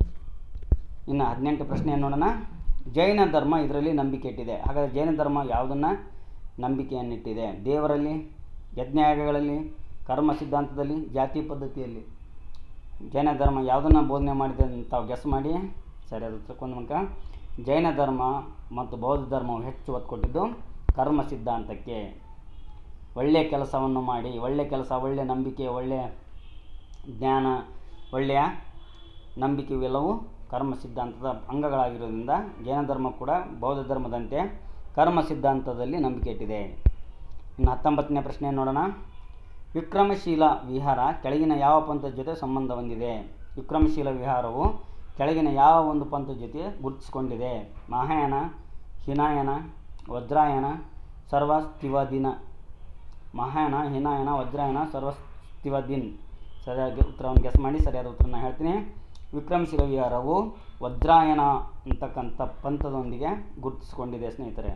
ಇನ್ನು ಹದಿನೆಂಟು ಪ್ರಶ್ನೆ ನೋಡೋಣ ಜೈನ ಧರ್ಮ ಇದರಲ್ಲಿ ನಂಬಿಕೆ ಇಟ್ಟಿದೆ ಹಾಗಾದರೆ ಜೈನ ಧರ್ಮ ಯಾವುದನ್ನು ನಂಬಿಕೆಯನ್ನಿಟ್ಟಿದೆ ದೇವರಲ್ಲಿ ಯಜ್ಞಯಾಗಗಳಲ್ಲಿ ಕರ್ಮ ಸಿದ್ಧಾಂತದಲ್ಲಿ ಜಾತಿ ಪದ್ಧತಿಯಲ್ಲಿ ಜೈನ ಧರ್ಮ ಯಾವುದನ್ನು ಬೋಧನೆ ಮಾಡಿದೆ ಅಂತ ತಾವು ಗೆಸ್ ಮಾಡಿ ಸರಿಯಾದ ಉತ್ತರಕ್ಕೊಂದು ಮೂಲಕ ಜೈನ ಧರ್ಮ ಮತ್ತು ಬೌದ್ಧ ಧರ್ಮವು ಹೆಚ್ಚು ಒತ್ತು ಕೊಟ್ಟಿದ್ದು ಕರ್ಮ ಸಿದ್ಧಾಂತಕ್ಕೆ ಒಳ್ಳೆಯ ಕೆಲಸವನ್ನು ಮಾಡಿ ಒಳ್ಳೆಯ ಕೆಲಸ ಒಳ್ಳೆಯ ನಂಬಿಕೆ ಒಳ್ಳೆಯ ಜ್ಞಾನ ಒಳ್ಳೆಯ ನಂಬಿಕೆ ಇವೆಲ್ಲವೂ ಕರ್ಮ ಸಿದ್ಧಾಂತದ ಅಂಗಗಳಾಗಿರೋದ್ರಿಂದ ಜೈನ ಧರ್ಮ ಕೂಡ ಬೌದ್ಧ ಧರ್ಮದಂತೆ ಕರ್ಮ ಸಿದ್ಧಾಂತದಲ್ಲಿ ನಂಬಿಕೆ ಇಟ್ಟಿದೆ ಇನ್ನು ಹತ್ತೊಂಬತ್ತನೇ ಪ್ರಶ್ನೆ ನೋಡೋಣ ವಿಕ್ರಮಶೀಲ ವಿಹಾರ ಕೆಳಗಿನ ಯಾವ ಪಂಥದ ಜೊತೆ ಸಂಬಂಧ ಹೊಂದಿದೆ ವಿಕ್ರಮಶೀಲ ವಿಹಾರವು ಕೆಳಗಿನ ಯಾವ ಒಂದು ಪಂಥದ ಜೊತೆ ಗುರುತಿಸಿಕೊಂಡಿದೆ ಮಹಾಯಾನ ಹಿನಾಯನ ವಜ್ರಾಯನ ಸರ್ವಸ್ತಿವದಿನ ಮಹಾಯಾನ ಹಿನಾಯನ ವಜ್ರಾಯನ ಸರ್ವಸ್ತಿವದಿನ್ ಸರಿಯಾಗಿ ಉತ್ತರವನ್ನು ಗೆಸ್ ಮಾಡಿ ಸರಿಯಾದ ಉತ್ತರನ ಹೇಳ್ತೀನಿ ವಿಕ್ರಮಶೀಲ ವಿಹಾರವು ವಜ್ರಾಯನ ಅಂತಕ್ಕಂಥ ಪಂಥದೊಂದಿಗೆ ಗುರುತಿಸಿಕೊಂಡಿದೆ ಸ್ನೇಹಿತರೆ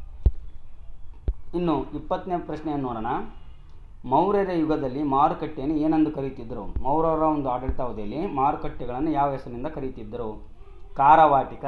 ಇನ್ನು ಇಪ್ಪತ್ತನೇ ಪ್ರಶ್ನೆಯನ್ನು ನೋಡೋಣ ಮೌರ್ಯರ ಯುಗದಲ್ಲಿ ಮಾರುಕಟ್ಟೆಯನ್ನು ಏನೆಂದು ಕರೆಯುತ್ತಿದ್ದರು ಮೌರ್ಯರ ಒಂದು ಆಡಳಿತಾವಧಿಯಲ್ಲಿ ಮಾರುಕಟ್ಟೆಗಳನ್ನು ಯಾವ ಹೆಸರಿನಿಂದ ಕರೆಯುತ್ತಿದ್ದರು ಕಾರವಾಟಿಕ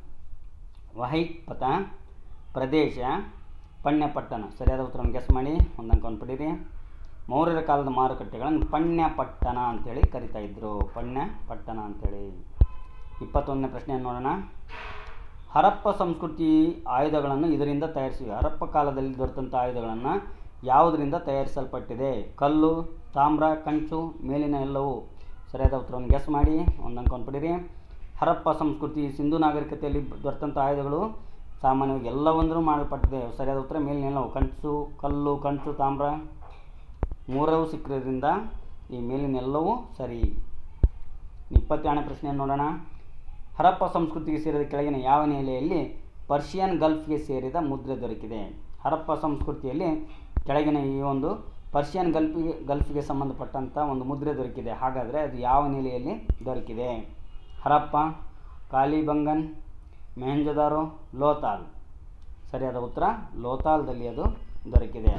ವಹೈಪಥ ಪ್ರದೇಶ ಪಣ್ಯಪಟ್ಟಣ ಸರಿಯಾದ ಉತ್ತರವನ್ನು ಗೆಸ್ ಮಾಡಿ ಒಂದು ಅಂಕವನ್ನು ಪಡೀರಿ ಮೌರ್ಯರ ಕಾಲದ ಮಾರುಕಟ್ಟೆಗಳನ್ನು ಪಣ್ಯಪಟ್ಟಣ ಅಂತೇಳಿ ಕರಿತಾ ಇದ್ದರು ಪಣ್ಯಪಟ್ಟಣ ಅಂತೇಳಿ ಇಪ್ಪತ್ತೊಂದನೇ ಪ್ರಶ್ನೆಯನ್ನು ನೋಡೋಣ ಹರಪ್ಪ ಸಂಸ್ಕೃತಿ ಆಯುಧಗಳನ್ನು ಇದರಿಂದ ತಯಾರಿಸಿವೆ ಹರಪ್ಪ ಕಾಲದಲ್ಲಿ ದೊರೆತಂಥ ಆಯುಧಗಳನ್ನು ಯಾವುದರಿಂದ ತಯಾರಿಸಲ್ಪಟ್ಟಿದೆ ಕಲ್ಲು ತಾಮ್ರ ಕಂಚು ಮೇಲಿನ ಎಲ್ಲವೂ ಸರಿಯಾದ ಉತ್ತರವನ್ನು ಗೆಸ್ ಮಾಡಿ ಒಂದು ಅಂಕವನ್ನು ಪಡೀರಿ ಹರಪ್ಪ ಸಂಸ್ಕೃತಿ ಸಿಂಧು ನಾಗರಿಕತೆಯಲ್ಲಿ ದೊರೆತಂಥ ಆಯುಧಗಳು ಸಾಮಾನ್ಯವಾಗಿ ಎಲ್ಲವೊಂದರೂ ಮಾಡಲ್ಪಟ್ಟಿದೆ ಸರಿಯಾದ ಉತ್ತರ ಮೇಲಿನ ಎಲ್ಲವೂ ಕಂಚು ಕಲ್ಲು ಕಂಚು ತಾಮ್ರ ಮೂರವು ಸಿಕ್ಕಿರೋದ್ರಿಂದ ಈ ಮೇಲಿನ ಎಲ್ಲವೂ ಸರಿ ಇಪ್ಪತ್ತೇಳನೇ ಪ್ರಶ್ನೆಯನ್ನು ನೋಡೋಣ ಹರಪ್ಪ ಸಂಸ್ಕೃತಿಗೆ ಸೇರಿದ ಕೆಳಗಿನ ಯಾವ ನೆಲೆಯಲ್ಲಿ ಪರ್ಷಿಯನ್ ಗಲ್ಫ್ಗೆ ಸೇರಿದ ಮುದ್ರೆ ದೊರಕಿದೆ ಹರಪ್ಪ ಸಂಸ್ಕೃತಿಯಲ್ಲಿ ಕೆಳಗಿನ ಈ ಒಂದು ಪರ್ಷಿಯನ್ ಗಲ್ಫಿಗೆ ಗಲ್ಫ್ಗೆ ಸಂಬಂಧಪಟ್ಟಂಥ ಒಂದು ಮುದ್ರೆ ದೊರಕಿದೆ ಹಾಗಾದರೆ ಅದು ಯಾವ ನೆಲೆಯಲ್ಲಿ ದೊರಕಿದೆ ಹರಪ್ಪ ಕಾಲಿಬಂಗನ್ ಮೆಹಂಜದಾರೋ ಲೋತಾಲ್ ಸರಿಯಾದ ಉತ್ತರ ಲೋತಾಲ್ದಲ್ಲಿ ಅದು ದೊರಕಿದೆ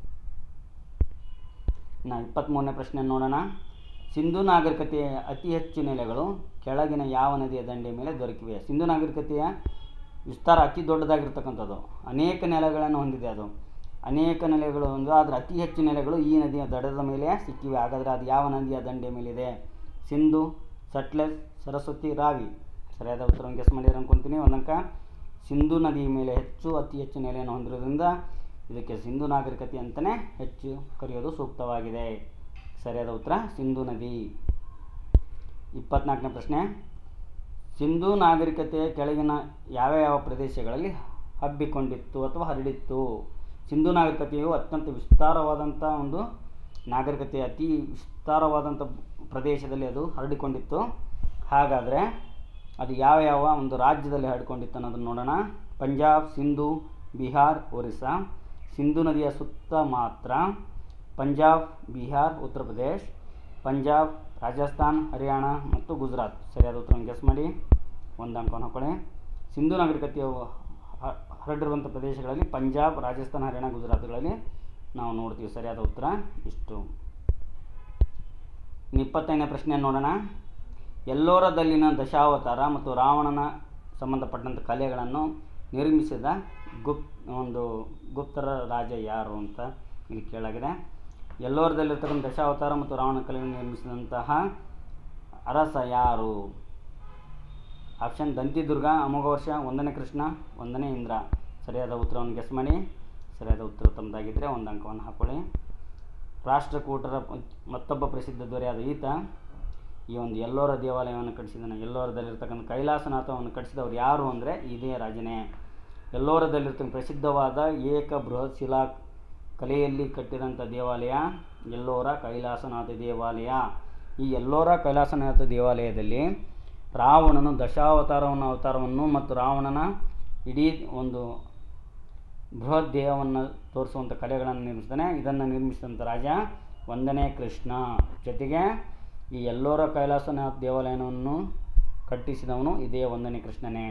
ಇನ್ನು ಇಪ್ಪತ್ತ್ಮೂರನೇ ಪ್ರಶ್ನೆ ನೋಡೋಣ ಸಿಂಧು ನಾಗರಿಕತೆಯ ಅತಿ ಹೆಚ್ಚು ನೆಲೆಗಳು ಕೆಳಗಿನ ಯಾವ ನದಿಯ ದಂಡೆಯ ಮೇಲೆ ದೊರಕಿವೆ ಸಿಂಧು ನಾಗರಿಕತೆಯ ವಿಸ್ತಾರ ಅತಿ ದೊಡ್ಡದಾಗಿರ್ತಕ್ಕಂಥದ್ದು ಅನೇಕ ನೆಲೆಗಳನ್ನು ಹೊಂದಿದೆ ಅದು ಅನೇಕ ನೆಲೆಗಳು ಒಂದು ಆದರೆ ಅತಿ ಹೆಚ್ಚು ನೆಲೆಗಳು ಈ ನದಿಯ ದಡದ ಮೇಲೆ ಸಿಕ್ಕಿವೆ ಹಾಗಾದರೆ ಅದು ಯಾವ ನದಿಯ ದಂಡೆಯ ಮೇಲಿದೆ ಸಿಂಧು ಸಟ್ಲೆಸ್ ಸರಸ್ವತಿ ರಾವಿ ಸರಿಯಾದ ಉತ್ತರವನ್ನು ಗೆಸ್ ಮಾಡಿದ್ರೆ ಅನ್ಕೊಂತೀನಿ ಒಂದಂಕ ಸಿಂಧು ನದಿಯ ಮೇಲೆ ಹೆಚ್ಚು ಅತಿ ಹೆಚ್ಚು ನೆಲೆಯನ್ನು ಹೊಂದಿರೋದ್ರಿಂದ ಇದಕ್ಕೆ ಸಿಂಧು ನಾಗರಿಕತೆ ಅಂತಲೇ ಹೆಚ್ಚು ಕರೆಯೋದು ಸೂಕ್ತವಾಗಿದೆ ಸರಿಯಾದ ಉತ್ತರ ಸಿಂಧು ನದಿ ಇಪ್ಪತ್ನಾಲ್ಕನೇ ಪ್ರಶ್ನೆ ಸಿಂಧು ನಾಗರಿಕತೆಯ ಕೆಳಗಿನ ಯಾವ ಯಾವ ಪ್ರದೇಶಗಳಲ್ಲಿ ಹಬ್ಬಿಕೊಂಡಿತ್ತು ಅಥವಾ ಹರಡಿತ್ತು ಸಿಂಧು ನಾಗರಿಕತೆಯು ಅತ್ಯಂತ ವಿಸ್ತಾರವಾದಂಥ ಒಂದು ನಾಗರಿಕತೆ ಅತಿ ವಿಸ್ತಾರವಾದಂಥ ಪ್ರದೇಶದಲ್ಲಿ ಅದು ಹರಡಿಕೊಂಡಿತ್ತು ಹಾಗಾದರೆ ಅದು ಯಾವ ಯಾವ ಒಂದು ರಾಜ್ಯದಲ್ಲಿ ಹರಡಿಕೊಂಡಿತ್ತು ಅನ್ನೋದನ್ನು ನೋಡೋಣ ಪಂಜಾಬ್ ಸಿಂಧು ಬಿಹಾರ್ ಒರಿಸ್ಸಾ ಸಿಂಧು ನದಿಯ ಸುತ್ತ ಮಾತ್ರ ಪಂಜಾಬ್ ಬಿಹಾರ್ ಉತ್ತರ ಪ್ರದೇಶ್ ಪಂಜಾಬ್ ರಾಜಸ್ಥಾನ್ ಹರಿಯಾಣ ಮತ್ತು ಗುಜರಾತ್ ಸರಿಯಾದ ಉತ್ತರವನ್ನು ಗೆಸ್ ಮಾಡಿ ಒಂದು ಅಂಕವನ್ನು ಹಾಕೊಳ್ಳಿ ಸಿಂಧು ನಾಗರಿಕತೆಯು ಹ- ಹರಡಿರುವಂಥ ಪ್ರದೇಶಗಳಲ್ಲಿ ಪಂಜಾಬ್ ರಾಜಸ್ಥಾನ್ ಹರಿಯಾಣ ಗುಜರಾತ್ಗಳಲ್ಲಿ ನಾವು ನೋಡ್ತೀವಿ ಸರಿಯಾದ ಉತ್ತರ ಇಷ್ಟು ಇನ್ನು ಇಪ್ಪತ್ತೈದನೇ ಪ್ರಶ್ನೆಯನ್ನು ನೋಡೋಣ ಎಲ್ಲೋರದಲ್ಲಿನ ದಶಾವತಾರ ಮತ್ತು ರಾವಣನ ಸಂಬಂಧಪಟ್ಟಂಥ ಕಲೆಗಳನ್ನು ನಿರ್ಮಿಸಿದ ಗುಪ್ ಒಂದು ಗುಪ್ತರ ರಾಜ ಯಾರು ಅಂತ ಇಲ್ಲಿ ಕೇಳಾಗಿದೆ ಎಲ್ಲೋರದಲ್ಲಿರ್ತಕ್ಕಂಥ ದಶಾವತಾರ ಮತ್ತು ರಾವಣ ಕಲೆಯನ್ನು ನಿರ್ಮಿಸಿದಂತಹ ಅರಸ ಯಾರು ಆಪ್ಷನ್ ದಂತಿದುರ್ಗ ಅಮೋಘ ವರ್ಷ ಒಂದನೇ ಕೃಷ್ಣ ಒಂದನೇ ಇಂದ್ರ ಸರಿಯಾದ ಉತ್ತರವನ್ನು ಗೆಸ್ ಮಾಡಿ ಸರಿಯಾದ ಉತ್ತರ ತಮ್ಮದಾಗಿದ್ದರೆ ಒಂದು ಅಂಕವನ್ನು ಹಾಕೊಳ್ಳಿ ರಾಷ್ಟ್ರಕೂಟರ ಮತ್ತೊಬ್ಬ ಪ್ರಸಿದ್ಧ ದೊರೆಯಾದ ಈತ ಈ ಒಂದು ಎಲ್ಲೋರ ದೇವಾಲಯವನ್ನು ಕಟ್ಟಿಸಿದ್ದಾನೆ ಎಲ್ಲೋರದಲ್ಲಿರ್ತಕ್ಕಂಥ ಕೈಲಾಸನಾಥವನ್ನು ಕಟ್ಟಿಸಿದವರು ಯಾರು ಅಂದರೆ ಇದೇ ರಾಜನೇ ಎಲ್ಲೋರದಲ್ಲಿರ್ತಕ್ಕಂಥ ಪ್ರಸಿದ್ಧವಾದ ಏಕ ಬೃಹತ್ ಶಿಲಾ ಕಲೆಯಲ್ಲಿ ಕಟ್ಟಿದಂಥ ದೇವಾಲಯ ಎಲ್ಲೋರ ಕೈಲಾಸನಾಥ ದೇವಾಲಯ ಈ ಎಲ್ಲೋರ ಕೈಲಾಸನಾಥ ದೇವಾಲಯದಲ್ಲಿ ರಾವಣನು ದಶಾವತಾರವನ್ನು ಅವತಾರವನ್ನು ಮತ್ತು ರಾವಣನ ಇಡೀ ಒಂದು ಬೃಹತ್ ದೇಹವನ್ನು ತೋರಿಸುವಂಥ ಕಲೆಗಳನ್ನು ನಿರ್ಮಿಸ್ತಾನೆ ಇದನ್ನು ನಿರ್ಮಿಸಿದಂಥ ರಾಜ ಒಂದನೇ ಕೃಷ್ಣ ಜೊತೆಗೆ ಈ ಎಲ್ಲೋರ ಕೈಲಾಸನಾಥ ದೇವಾಲಯವನ್ನು ಕಟ್ಟಿಸಿದವನು ಇದೇ ಒಂದನೇ ಕೃಷ್ಣನೇ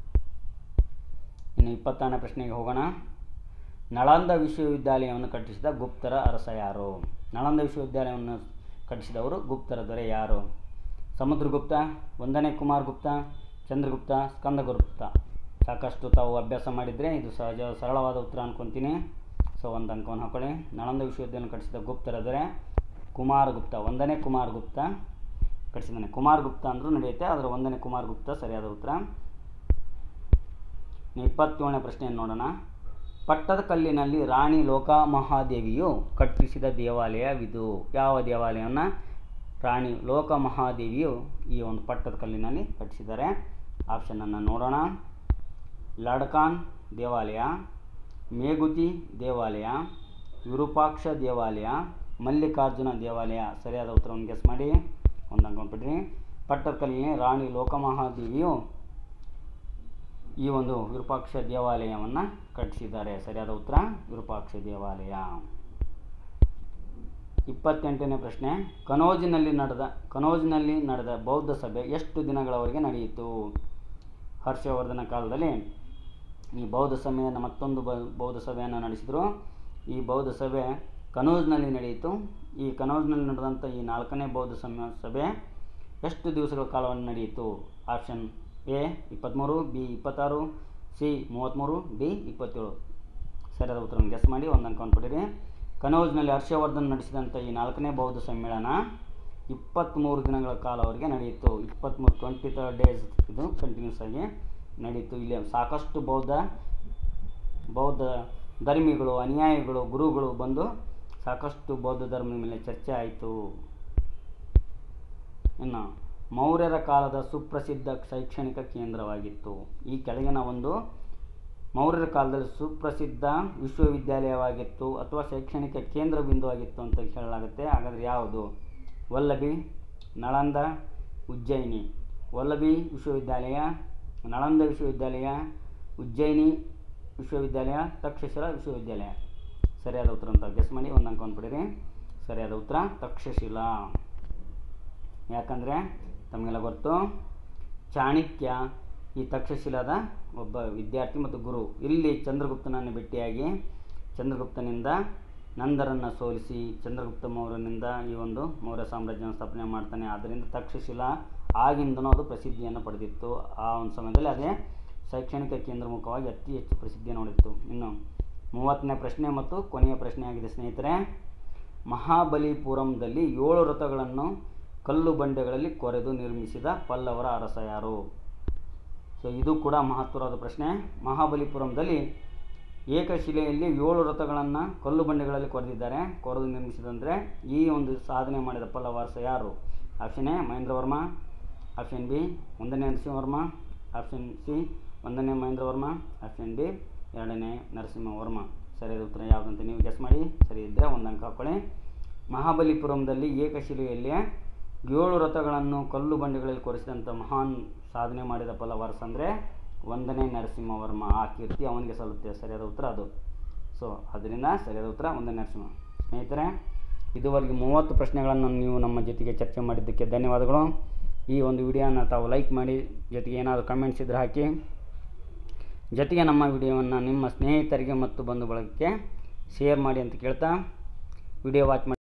ಇನ್ನು ಇಪ್ಪತ್ತಾರನೇ ಪ್ರಶ್ನೆಗೆ ಹೋಗೋಣ ನಳಂದ ವಿಶ್ವವಿದ್ಯಾಲಯವನ್ನು ಕಟ್ಟಿಸಿದ ಗುಪ್ತರ ಅರಸ ಯಾರು ನಳಂದ ವಿಶ್ವವಿದ್ಯಾಲಯವನ್ನು ಕಟ್ಟಿಸಿದವರು ಗುಪ್ತರ ದೊರೆ ಯಾರು ಸಮುದ್ರಗುಪ್ತ ಒಂದನೇ ಕುಮಾರ್ ಗುಪ್ತ ಚಂದ್ರಗುಪ್ತ ಸ್ಕಂದಗುಪ್ತ ಸಾಕಷ್ಟು ತಾವು ಅಭ್ಯಾಸ ಮಾಡಿದರೆ ಇದು ಸಹಜ ಸರಳವಾದ ಉತ್ತರ ಅನ್ಕೊತೀನಿ ಸೊ ಒಂದು ಅಂಕವನ್ನು ಹಾಕೊಳ್ಳಿ ನಳಂದ ವಿಶ್ವವಿದ್ಯಾಲಯ ಕಟ್ಟಿಸಿದ ಗುಪ್ತರ ದೊರೆ ಕುಮಾರಗುಪ್ತ ಒಂದನೇ ಕುಮಾರಗುಪ್ತ ಕಟ್ಟಿಸಿದ್ದಾನೆ ಕುಮಾರಗುಪ್ತ ಅಂದರೂ ನಡೆಯುತ್ತೆ ಅದರ ಒಂದನೇ ಕುಮಾರಗುಪ್ತ ಸರಿಯಾದ ಉತ್ತರ ಇನ್ನು ಇಪ್ಪತ್ತೇಳನೇ ಪ್ರಶ್ನೆಯನ್ನು ನೋಡೋಣ ಪಟ್ಟದ ಕಲ್ಲಿನಲ್ಲಿ ರಾಣಿ ಲೋಕಮಹಾದೇವಿಯು ಕಟ್ಟಿಸಿದ ದೇವಾಲಯವಿದು ಯಾವ ದೇವಾಲಯವನ್ನು ರಾಣಿ ಲೋಕಮಹಾದೇವಿಯು ಈ ಒಂದು ಪಟ್ಟದ ಕಲ್ಲಿನಲ್ಲಿ ಕಟ್ಟಿಸಿದ್ದಾರೆ ಆಪ್ಷನನ್ನು ನೋಡೋಣ ಲಡ್ಕಾನ್ ದೇವಾಲಯ ಮೇಗುತಿ ದೇವಾಲಯ ವಿರೂಪಾಕ್ಷ ದೇವಾಲಯ ಮಲ್ಲಿಕಾರ್ಜುನ ದೇವಾಲಯ ಸರಿಯಾದ ಉತ್ತರವನ್ನು ಗೆಸ್ ಮಾಡಿ ಒಂದು ಅಂದ್ಕೊಂಡ್ಬಿಡ್ರಿ ಪಟ್ಟದ ಕಲ್ಲಿನ ರಾಣಿ ಲೋಕಮಹಾದೇವಿಯು ಈ ಒಂದು ವಿರೂಪಾಕ್ಷ ದೇವಾಲಯವನ್ನು ಕಟ್ಟಿಸಿದ್ದಾರೆ ಸರಿಯಾದ ಉತ್ತರ ವಿರೂಪಾಕ್ಷ ದೇವಾಲಯ ಇಪ್ಪತ್ತೆಂಟನೇ ಪ್ರಶ್ನೆ ಕನೋಜಿನಲ್ಲಿ ನಡೆದ ಕನೋಜಿನಲ್ಲಿ ನಡೆದ ಬೌದ್ಧ ಸಭೆ ಎಷ್ಟು ದಿನಗಳವರೆಗೆ ನಡೆಯಿತು ಹರ್ಷವರ್ಧನ ಕಾಲದಲ್ಲಿ ಈ ಬೌದ್ಧ ಸಭೆಯನ್ನು ಮತ್ತೊಂದು ಬ ಬೌದ್ಧ ಸಭೆಯನ್ನು ನಡೆಸಿದರು ಈ ಬೌದ್ಧ ಸಭೆ ಕನೌಜ್ನಲ್ಲಿ ನಡೆಯಿತು ಈ ಕನೌಜ್ನಲ್ಲಿ ನಡೆದಂಥ ಈ ನಾಲ್ಕನೇ ಬೌದ್ಧ ಸಮ ಸಭೆ ಎಷ್ಟು ದಿವಸಗಳ ಕಾಲವನ್ನು ನಡೆಯಿತು ಆಪ್ಷನ್ ಎ ಇಪ್ಪತ್ತ್ಮೂರು ಬಿ ಇಪ್ಪತ್ತಾರು ಸಿ ಮೂವತ್ತ್ಮೂರು ಡಿ ಇಪ್ಪತ್ತೇಳು ಸರಿಯಾದ ಉತ್ತರವನ್ನು ಗೆಸ್ ಮಾಡಿ ಒಂದು ಅಂಕವನ್ನು ಪಡೀರಿ ಕನೌಜ್ನಲ್ಲಿ ಹರ್ಷವರ್ಧನ್ ನಡೆಸಿದಂಥ ಈ ನಾಲ್ಕನೇ ಬೌದ್ಧ ಸಮ್ಮೇಳನ ಇಪ್ಪತ್ತ್ಮೂರು ದಿನಗಳ ಕಾಲವರೆಗೆ ನಡೆಯಿತು ಇಪ್ಪತ್ತ್ಮೂರು ಟ್ವೆಂಟಿ ತರ್ಡ್ ಡೇಸ್ ಇದು ಕಂಟಿನ್ಯೂಸ್ ಆಗಿ ನಡೀತು ಇಲ್ಲಿ ಸಾಕಷ್ಟು ಬೌದ್ಧ ಬೌದ್ಧ ಧರ್ಮಿಗಳು ಅನುಯಾಯಿಗಳು ಗುರುಗಳು ಬಂದು ಸಾಕಷ್ಟು ಬೌದ್ಧ ಧರ್ಮದ ಮೇಲೆ ಚರ್ಚೆ ಆಯಿತು ಇನ್ನು ಮೌರ್ಯರ ಕಾಲದ ಸುಪ್ರಸಿದ್ಧ ಶೈಕ್ಷಣಿಕ ಕೇಂದ್ರವಾಗಿತ್ತು ಈ ಕೆಳಗಿನ ಒಂದು ಮೌರ್ಯರ ಕಾಲದಲ್ಲಿ ಸುಪ್ರಸಿದ್ಧ ವಿಶ್ವವಿದ್ಯಾಲಯವಾಗಿತ್ತು ಅಥವಾ ಶೈಕ್ಷಣಿಕ ಕೇಂದ್ರ ಬಿಂದುವಾಗಿತ್ತು ಅಂತ ಹೇಳಲಾಗುತ್ತೆ ಹಾಗಾದರೆ ಯಾವುದು ವಲ್ಲಭಿ ನಳಂದ ಉಜ್ಜಯಿನಿ ವಲ್ಲಭಿ ವಿಶ್ವವಿದ್ಯಾಲಯ ನಳಂದ ವಿಶ್ವವಿದ್ಯಾಲಯ ಉಜ್ಜಯಿನಿ ವಿಶ್ವವಿದ್ಯಾಲಯ ತಕ್ಷಶಿಲಾ ವಿಶ್ವವಿದ್ಯಾಲಯ ಸರಿಯಾದ ಉತ್ತರ ಅಂತ ಗೆಸ್ ಮಾಡಿ ಒಂದು ಅಂಕವನ್ನು ಪಡೀರಿ ಸರಿಯಾದ ಉತ್ತರ ತಕ್ಷಶಿಲಾ ಯಾಕಂದರೆ ತಮಗೆಲ್ಲ ಗೊತ್ತು ಚಾಣಕ್ಯ ಈ ತಕ್ಷಶಿಲಾದ ಒಬ್ಬ ವಿದ್ಯಾರ್ಥಿ ಮತ್ತು ಗುರು ಇಲ್ಲಿ ಚಂದ್ರಗುಪ್ತನನ್ನು ಭೇಟಿಯಾಗಿ ಚಂದ್ರಗುಪ್ತನಿಂದ ನಂದರನ್ನು ಸೋಲಿಸಿ ಚಂದ್ರಗುಪ್ತ ಮೌರ್ಯನಿಂದ ಈ ಒಂದು ಮೌರ್ಯ ಸಾಮ್ರಾಜ್ಯವನ್ನು ಸ್ಥಾಪನೆ ಮಾಡ್ತಾನೆ ಆದ್ದರಿಂದ ತಕ್ಷಶಿಲಾ ಆಗಿಂದನೂ ಅದು ಪ್ರಸಿದ್ಧಿಯನ್ನು ಪಡೆದಿತ್ತು ಆ ಒಂದು ಸಮಯದಲ್ಲಿ ಅದೇ ಶೈಕ್ಷಣಿಕ ಕೇಂದ್ರಮುಖವಾಗಿ ಅತಿ ಹೆಚ್ಚು ಪ್ರಸಿದ್ಧಿಯನ್ನು ಹೊಂದಿತ್ತು ಇನ್ನು ಮೂವತ್ತನೇ ಪ್ರಶ್ನೆ ಮತ್ತು ಕೊನೆಯ ಪ್ರಶ್ನೆಯಾಗಿದೆ ಸ್ನೇಹಿತರೆ ಮಹಾಬಲಿಪುರಂದಲ್ಲಿ ಏಳು ರಥಗಳನ್ನು ಕಲ್ಲು ಬಂಡೆಗಳಲ್ಲಿ ಕೊರೆದು ನಿರ್ಮಿಸಿದ ಪಲ್ಲವರ ಅರಸ ಯಾರು ಸೊ ಇದು ಕೂಡ ಮಹತ್ವವಾದ ಪ್ರಶ್ನೆ ಮಹಾಬಲಿಪುರಂದಲ್ಲಿ ಏಕಶಿಲೆಯಲ್ಲಿ ಏಳು ರಥಗಳನ್ನು ಕಲ್ಲು ಬಂಡೆಗಳಲ್ಲಿ ಕೊರೆದಿದ್ದಾರೆ ಕೊರೆದು ನಿರ್ಮಿಸಿದಂದರೆ ಈ ಒಂದು ಸಾಧನೆ ಮಾಡಿದ ಪಲ್ಲವ ಅರಸ ಯಾರು option A Mahendra Varma option B ಒಂದನೇ ನರಸಿಂಹವರ್ಮ ಆಪ್ಷನ್ ಸಿ ಒಂದನೇ ಮಹೇಂದ್ರ ವರ್ಮ ಆಪ್ಷನ್ ಡಿ ಎರಡನೇ ನರಸಿಂಹವರ್ಮ ಸರಿಯಾದ ಉತ್ತರ ಯಾವುದಂತ ನೀವು ಗೆಸ್ ಮಾಡಿ ಸರಿ ಇದ್ದರೆ ಒಂದು ಅಂಕ ಹಾಕ್ಕೊಳ್ಳಿ ಮಹಾಬಲಿಪುರಂದಲ್ಲಿ ಏಕಶಿಲೆಯಲ್ಲಿ ಏಳು ರಥಗಳನ್ನು ಕಲ್ಲು ಬಂಡೆಗಳಲ್ಲಿ ಕೊರೆಸಿದಂಥ ಮಹಾನ್ ಸಾಧನೆ ಮಾಡಿದ ಫಲವರ್ಸ್ ಅಂದರೆ ಒಂದನೇ ನರಸಿಂಹವರ್ಮ ಆ ಕೀರ್ತಿ ಅವನಿಗೆ ಸಲ್ಲುತ್ತೆ ಸರಿಯಾದ ಉತ್ತರ ಅದು ಸೊ ಅದರಿಂದ ಸರಿಯಾದ ಉತ್ತರ ಒಂದನೇ ನರಸಿಂಹ ಸ್ನೇಹಿತರೆ ಇದುವರೆಗೆ ಮೂವತ್ತು ಪ್ರಶ್ನೆಗಳನ್ನು ನೀವು ನಮ್ಮ ಜೊತೆಗೆ ಚರ್ಚೆ ಮಾಡಿದ್ದಕ್ಕೆ ಧನ್ಯವಾದಗಳು ಈ ಒಂದು ವಿಡಿಯೋನ ತಾವು ಲೈಕ್ ಮಾಡಿ ಜೊತೆಗೆ ಏನಾದರೂ ಕಮೆಂಟ್ಸ್ ಇದ್ರೆ ಹಾಕಿ ಜೊತೆಗೆ ನಮ್ಮ ವಿಡಿಯೋವನ್ನು ನಿಮ್ಮ ಸ್ನೇಹಿತರಿಗೆ ಮತ್ತು ಬಂಧು ಬಳಗಕ್ಕೆ ಶೇರ್ ಮಾಡಿ ಅಂತ ಕೇಳ್ತಾ ವಿಡಿಯೋ ವಾಚ್ ಮಾಡಿ